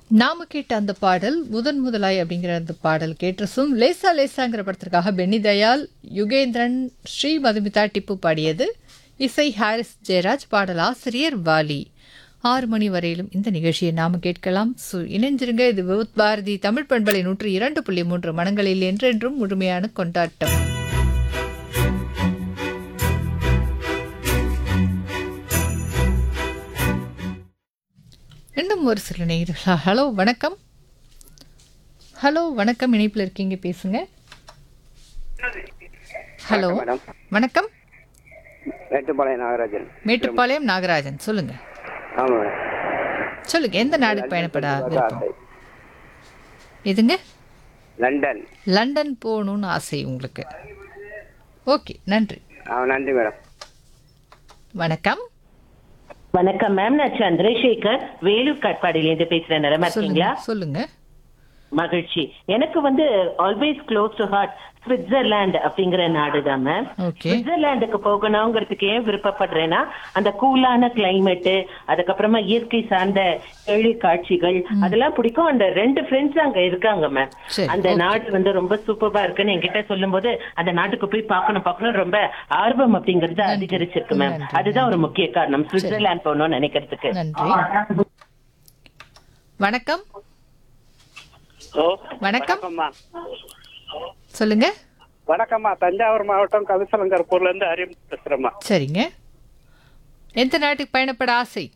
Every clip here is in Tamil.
நாம கேட்ட அந்த பாடல் முதன் முதலாய் அப்படிங்கிற அந்த பாடல் கேட்டிருசும் லேசா லேசாங்கிற படத்திற்காக பென்னி தயால் யுகேந்திரன் ஸ்ரீ மதுமிதா டிப்பு பாடியது இசை ஹாரிஸ் ஜெயராஜ் பாடல் ஆசிரியர் வாலி ஆறு மணி வரையிலும் இந்த நிகழ்ச்சியை நாம கேட்கலாம் சு இணைஞ்சிருங்க இது விவுத் பாரதி தமிழ் பண்பலை நூற்று இரண்டு புள்ளி மூன்று மனங்களில் என்றென்றும் முழுமையான கொண்டாட்டம் இன்னும் ஒரு சில நேரம் ஹலோ வணக்கம் ஹலோ வணக்கம் இணைப்பில் இருக்கீங்க பேசுங்க ஹலோ மேடம் வணக்கம் மேட்டுப்பாளையம் நாகராஜன் மேட்டுப்பாளையம் நாகராஜன் சொல்லுங்க ஆமாம் மேடம் சொல்லுங்க எந்த நாடுக்கு பயணப்பட விருப்பம் ஆசை எதுங்க லண்டன் லண்டன் போகணும்னு ஆசை உங்களுக்கு ஓகே நன்றி ஆ நன்றி மேடம் வணக்கம் வணக்கம் மேம் நான் சந்திரசேகர் வேலூர் காட்பாடியிலேருந்து பேசுறேன் நலமா இருக்கீங்களா சொல்லுங்க சொல்லுங்க மகிழ்ச்சி எனக்கு வந்து always close to heart Switzerland அப்படிங்கிற நாடு தான் மேம் ஓகே சுவிட்சர்லாந்துக்கு போகணுங்கிறதுக்கு ஏன் விருப்பப்படுறேன்னா அந்த கூலான கிளைமேட் அதுக்கப்புறமா இயற்கை சார்ந்த எழி காட்சிகள் அதெல்லாம் பிடிக்கும் அந்த ரெண்டு ஃப்ரெண்ட்ஸ் அங்க இருக்காங்க மேம் சரி, அந்த நாடு வந்து ரொம்ப சூப்பரா இருக்குன்னு என்கிட்ட சொல்லும்போது அந்த நாட்டுக்கு போய் பார்க்கணும் பார்க்கணும் ரொம்ப ஆர்வம் அப்படிங்கறது அதிகரிச்சிருக்கு மேம் நன்றி, அதுதான் ஒரு முக்கிய காரணம் சுவிட்சர்லாந்து போகணும்னு நினைக்கிறதுக்கு நன்றி வணக்கம் ஓ வணக்கம் வணக்கம்மா சொல்லுங்க வணக்கம்மா தஞ்சாவூர் மாவட்டம் கவிசலங்கர்பூர்ல இருந்து அறிவு பேசுறேம்மா சரிங்க எந்த நாட்டுக்கு பயணப்பட ஆசை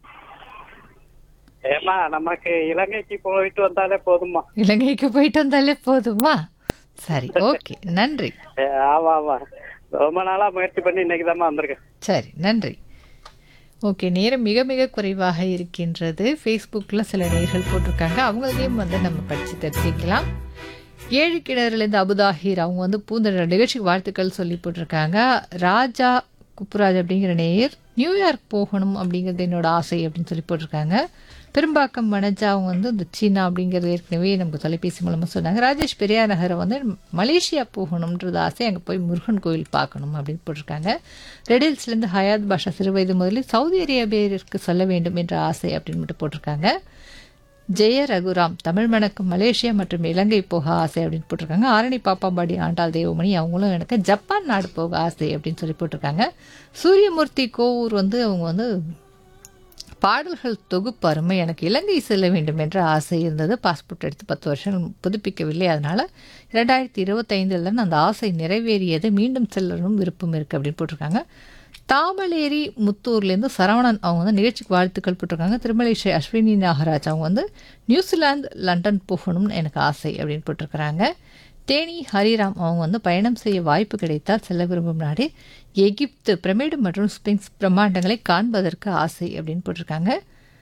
ஏமா நமக்கு இலங்கைக்கு போயிட்டு வந்தாலே போதும்மா இலங்கைக்கு போயிட்டு வந்தாலே போதுமா சரி ஓகே நன்றி ஏ, ஆமா ஆமா ரொம்ப நாளா முயற்சி பண்ணி இன்னைக்கு வந்திருக்கேன் சரி நன்றி ஓகே நேரம் மிக மிக குறைவாக இருக்கின்றது ஃபேஸ்புக்கில் சில நேர்கள் போட்டிருக்காங்க அவங்களையும் வந்து நம்ம படித்து தெரிஞ்சுக்கலாம் ஏழு கிணறுலேருந்து அபுதாஹிர் அவங்க வந்து பூந்த நிகழ்ச்சிக்கு வாழ்த்துக்கள் சொல்லி போட்டிருக்காங்க ராஜா குப்புராஜ் அப்படிங்கிற நேயர் நியூயார்க் போகணும் அப்படிங்கிறது என்னோட ஆசை அப்படின்னு சொல்லி போட்டிருக்காங்க பெரும்பாக்கம் வனஜா அவங்க வந்து இந்த சீனா அப்படிங்கிறது ஏற்கனவே நமக்கு தொலைபேசி மூலமாக சொன்னாங்க ராஜேஷ் பெரியார் நகரை வந்து மலேசியா போகணுன்றது ஆசை அங்கே போய் முருகன் கோயில் பார்க்கணும் அப்படின்னு போட்டிருக்காங்க ரெடில்ஸ்லேருந்து ஹயாத் பாஷா சிறுவயது முதலில் சவுதி அரேபியருக்கு சொல்ல வேண்டும் என்ற ஆசை அப்படின்னு மட்டும் போட்டிருக்காங்க ஜெய ரகுராம் தமிழ் மணக்கும் மலேசியா மற்றும் இலங்கை போக ஆசை அப்படின்னு போட்டிருக்காங்க ஆரணி பாப்பாபாடி ஆண்டாள் தேவமணி அவங்களும் எனக்கு ஜப்பான் நாடு போக ஆசை அப்படின்னு சொல்லி போட்டிருக்காங்க சூரியமூர்த்தி கோவூர் வந்து அவங்க வந்து பாடல்கள் தொகுப்பு அருமை எனக்கு இலங்கை செல்ல வேண்டும் என்ற ஆசை இருந்தது பாஸ்போர்ட் எடுத்து பத்து வருஷம் புதுப்பிக்கவில்லை அதனால் ரெண்டாயிரத்தி இருபத்தைந்தில் தான் அந்த ஆசை நிறைவேறியது மீண்டும் செல்லணும் விருப்பம் இருக்குது அப்படின்னு போட்டிருக்காங்க தாமலேரி முத்தூர்லேருந்து சரவணன் அவங்க வந்து நிகழ்ச்சிக்கு வாழ்த்துக்கள் போட்டிருக்காங்க திருமலை ஸ்ரீ அஸ்வினி நாகராஜ் அவங்க வந்து நியூசிலாந்து லண்டன் போகணும்னு எனக்கு ஆசை அப்படின்னு போட்டிருக்கிறாங்க தேனி ஹரிராம் அவங்க வந்து பயணம் செய்ய வாய்ப்பு கிடைத்தால் செல்ல விரும்பும் நாடு எகிப்து பிரமிடு மற்றும் ஸ்பிங்ஸ் பிரம்மாண்டங்களை காண்பதற்கு ஆசை அப்படின்னு போட்டிருக்காங்க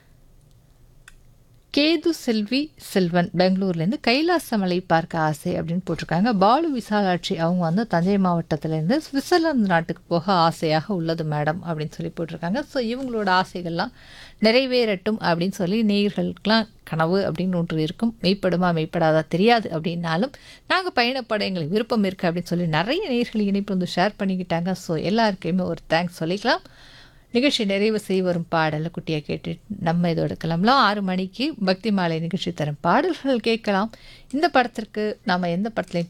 கேது செல்வி செல்வன் பெங்களூர்லேருந்து கைலாசமலை பார்க்க ஆசை அப்படின்னு போட்டிருக்காங்க பாலு விசாலாட்சி அவங்க வந்து தஞ்சை மாவட்டத்திலேருந்து சுவிட்சர்லாந்து நாட்டுக்கு போக ஆசையாக உள்ளது மேடம் அப்படின்னு சொல்லி போட்டிருக்காங்க ஸோ இவங்களோட ஆசைகள்லாம் நிறைவேறட்டும் அப்படின்னு சொல்லி நேயர்களுக்கெல்லாம் கனவு அப்படின்னு ஒன்று இருக்கும் மெய்ப்படுமா மெய்ப்படாதா தெரியாது அப்படின்னாலும் நாங்கள் பயணப்பட எங்களுக்கு விருப்பம் இருக்குது அப்படின்னு சொல்லி நிறைய நேயர்கள் இணைப்பு வந்து ஷேர் பண்ணிக்கிட்டாங்க ஸோ எல்லாருக்கையுமே ஒரு தேங்க்ஸ் சொல்லிக்கலாம் நிகழ்ச்சி நிறைவு செய்ய வரும் பாடலை குட்டியாக கேட்டு நம்ம இதோட கிளம்பலாம் ஆறு மணிக்கு பக்தி மாலை நிகழ்ச்சி தரும் பாடல்கள் கேட்கலாம் இந்த படத்திற்கு நாம் எந்த படத்துலையும்